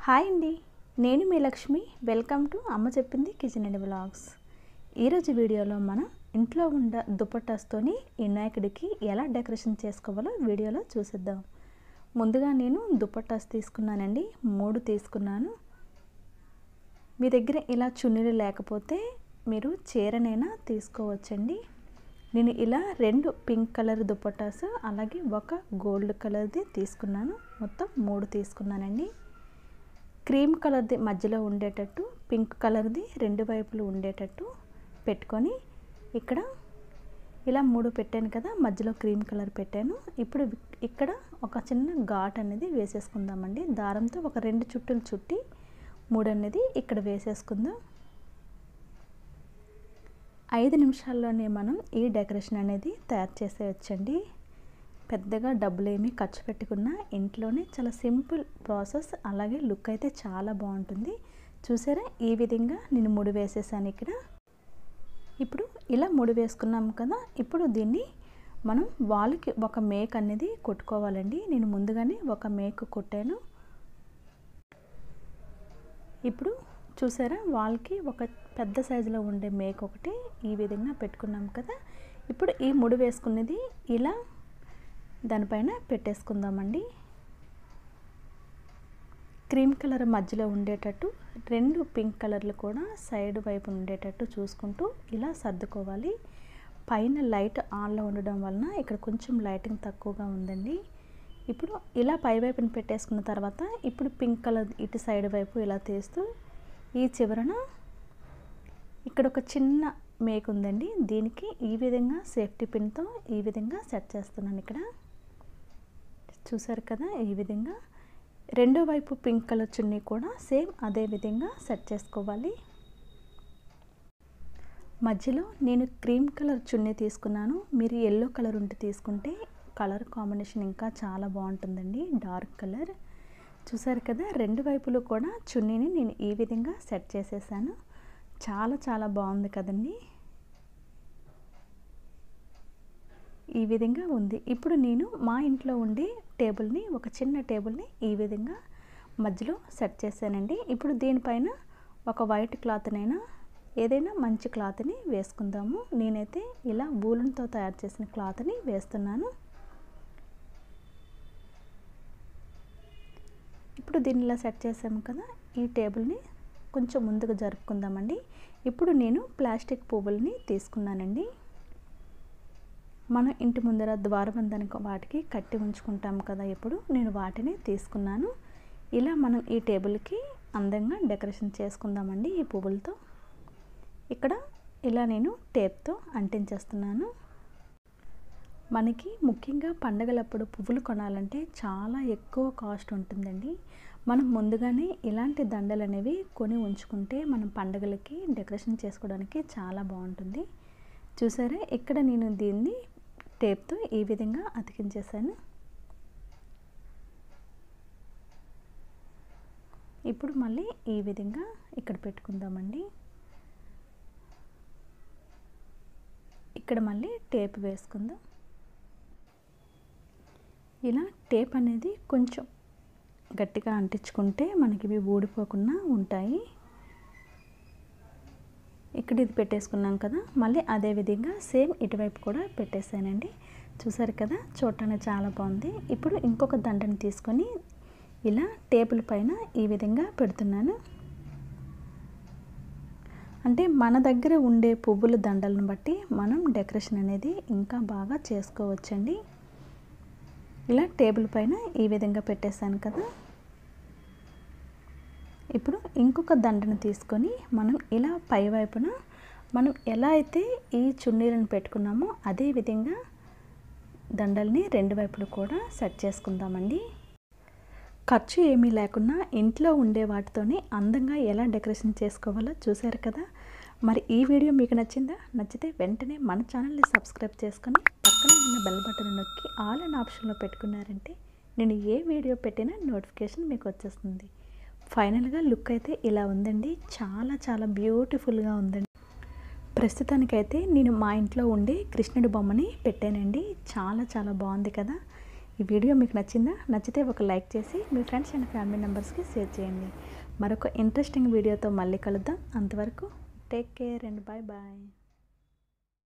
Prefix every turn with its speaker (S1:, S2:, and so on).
S1: hi అండి నేను మీ Lakshmi welcome to అమ్మ చెప్పింది కిచెన్ అండ్ బ్లాగ్స్ ఈరోజు వీడియోలో మనం ఇంట్లో ఉన్న దుపట్టాస్తోని వినాయకుడికి ఎలా డెకరేషన్ చేసుకోవాలో వీడియోలో చూసిద్దాం ముందుగా నేను దుపట్టాస్ తీసుకున్నానండి మూడు తీసుకున్నాను మీ దగ్గర ఇలా చున్నీలు లేకపోతే మీరు చీరనైనా తీసుకోవచ్చండి నేను ఇలా రెండు పింక్ కలర్ దుపట్టాస్ అలాగే ఒక గోల్డ్ కలర్ది తీసుకున్నాను మొత్తం మూడు తీసుకున్నానండి క్రీమ్ కలర్ది మధ్యలో ఉండేటట్టు పింక్ కలర్ది రెండు వైపులు ఉండేటట్టు పెట్టుకొని ఇక్కడ ఇలా మూడు పెట్టాను కదా మధ్యలో క్రీమ్ కలర్ పెట్టాను ఇప్పుడు ఇక్కడ ఒక చిన్న ఘాట్ అనేది వేసేసుకుందామండి దారంతో ఒక రెండు చుట్టులు చుట్టి మూడు అనేది ఇక్కడ వేసేసుకుందాం ఐదు నిమిషాల్లోనే మనం ఈ డెకరేషన్ అనేది తయారు చేసేయచ్చండి పెద్దగా డబ్బులు ఏమీ ఖర్చు పెట్టుకున్న ఇంట్లోనే చాలా సింపుల్ ప్రాసెస్ అలాగే లుక్ అయితే చాలా బాగుంటుంది చూసారా ఈ విధంగా నేను ముడి వేసేసాను ఇక్కడ ఇప్పుడు ఇలా ముడి వేసుకున్నాం కదా ఇప్పుడు దీన్ని మనం వాళ్ళకి ఒక మేక్ అనేది కొట్టుకోవాలండి నేను ముందుగానే ఒక మేక్ కొట్టాను ఇప్పుడు చూసారా వాళ్ళకి ఒక పెద్ద సైజులో ఉండే మేక్ ఒకటి ఈ విధంగా పెట్టుకున్నాం కదా ఇప్పుడు ఈ ముడి వేసుకునేది ఇలా దానిపైన పెట్టేసుకుందామండి క్రీమ్ కలర్ మధ్యలో ఉండేటట్టు రెండు పింక్ కలర్లు కూడా సైడ్ వైపు ఉండేటట్టు చూసుకుంటూ ఇలా సర్దుకోవాలి పైన లైట్ ఆన్లో ఉండడం వలన ఇక్కడ కొంచెం లైటింగ్ తక్కువగా ఉందండి ఇప్పుడు ఇలా పై వైపున పెట్టేసుకున్న తర్వాత ఇప్పుడు పింక్ కలర్ ఇటు సైడ్ వైపు ఇలా తీస్తూ ఈ చివరన ఇక్కడ ఒక చిన్న మేక్ ఉందండి దీనికి ఈ విధంగా సేఫ్టీ పిన్తో ఈ విధంగా సెట్ చేస్తున్నాను ఇక్కడ చూసారు కదా ఈ విధంగా రెండో వైపు పింక్ కలర్ చున్నీ కూడా సేమ్ అదే విధంగా సెట్ చేసుకోవాలి మధ్యలో నేను క్రీమ్ కలర్ చున్నీ తీసుకున్నాను మీరు ఎల్లో కలర్ ఉంటే తీసుకుంటే కలర్ కాంబినేషన్ ఇంకా చాలా బాగుంటుందండి డార్క్ కలర్ చూసారు కదా రెండు వైపులు కూడా చున్నీని నేను ఈ విధంగా సెట్ చేసేసాను చాలా చాలా బాగుంది కదండి ఈ విధంగా ఉంది ఇప్పుడు నేను మా ఇంట్లో ఉండే టేబుల్ని ఒక చిన్న టేబుల్ని ఈ విధంగా మధ్యలో సెట్ చేశానండి ఇప్పుడు దీనిపైన ఒక వైట్ క్లాత్నైనా ఏదైనా మంచి క్లాత్ని వేసుకుందాము నేనైతే ఇలా బూలన్తో తయారు చేసిన క్లాత్ని వేస్తున్నాను ఇప్పుడు దీన్ని ఇలా సెట్ చేసాము కదా ఈ టేబుల్ని కొంచెం ముందుకు జరుపుకుందామండి ఇప్పుడు నేను ప్లాస్టిక్ పువ్వుల్ని తీసుకున్నానండి మనం ఇంటి ముందర ద్వారబంధానికి వాటికి కట్టి ఉంచుకుంటాం కదా ఇప్పుడు నేను వాటిని తీసుకున్నాను ఇలా మనం ఈ టేబుల్కి అందంగా డెకరేషన్ చేసుకుందామండి ఈ పువ్వులతో ఇక్కడ ఇలా నేను టేప్తో అంటించేస్తున్నాను మనకి ముఖ్యంగా పండగలప్పుడు పువ్వులు కొనాలంటే చాలా ఎక్కువ కాస్ట్ ఉంటుందండి మనం ముందుగానే ఇలాంటి దండలు అనేవి కొని ఉంచుకుంటే మనం పండగలకి డెకరేషన్ చేసుకోవడానికి చాలా బాగుంటుంది చూసారా ఇక్కడ నేను దీన్ని టేప్తో ఈ విధంగా అతికించేసాను ఇప్పుడు మళ్ళీ ఈ విధంగా ఇక్కడ పెట్టుకుందామండి ఇక్కడ మళ్ళీ టేప్ వేసుకుందాం ఇలా టేప్ అనేది కొంచెం గట్టిగా అంటించుకుంటే మనకి ఇవి ఊడిపోకుండా ఉంటాయి ఇక్కడ ఇది పెట్టేసుకున్నాం కదా మళ్ళీ అదే విధంగా సేమ్ ఇటువైపు కూడా పెట్టేశానండి చూసారు కదా చూడటానికి చాలా బాగుంది ఇప్పుడు ఇంకొక దండని తీసుకొని ఇలా టేబుల్ పైన ఈ విధంగా పెడుతున్నాను అంటే మన దగ్గర ఉండే పువ్వుల దండలను బట్టి మనం డెకరేషన్ అనేది ఇంకా బాగా చేసుకోవచ్చండి ఇలా టేబుల్ పైన ఈ విధంగా పెట్టేశాను కదా ఇప్పుడు ఇంకొక దండను తీసుకొని మనం ఇలా పై వైపున మనం ఎలా అయితే ఈ చున్నీలను పెట్టుకున్నామో అదే విధంగా దండల్ని రెండు వైపులు కూడా సెట్ చేసుకుందామండి ఖర్చు ఏమీ లేకుండా ఇంట్లో ఉండే వాటితోనే అందంగా ఎలా డెకరేషన్ చేసుకోవాలో చూశారు కదా మరి ఈ వీడియో మీకు నచ్చిందా నచ్చితే వెంటనే మన ఛానల్ని సబ్స్క్రైబ్ చేసుకొని పక్కన ఉన్న బెల్ బటన్ నొక్కి ఆల్ అన్ ఆప్షన్లో పెట్టుకున్నారంటే నేను ఏ వీడియో పెట్టినా నోటిఫికేషన్ మీకు వచ్చేస్తుంది ఫైనల్గా లుక్ అయితే ఇలా ఉందండి చాలా చాలా బ్యూటిఫుల్గా ఉందండి ప్రస్తుతానికైతే నేను మా ఇంట్లో ఉండే కృష్ణుడి బొమ్మని పెట్టానండి చాలా చాలా బాగుంది కదా ఈ వీడియో మీకు నచ్చిందా నచ్చితే ఒక లైక్ చేసి మీ ఫ్రెండ్స్ అండ్ ఫ్యామిలీ మెంబర్స్కి షేర్ చేయండి మరొక ఇంట్రెస్టింగ్ వీడియోతో మళ్ళీ కలుద్దాం అంతవరకు take care and bye bye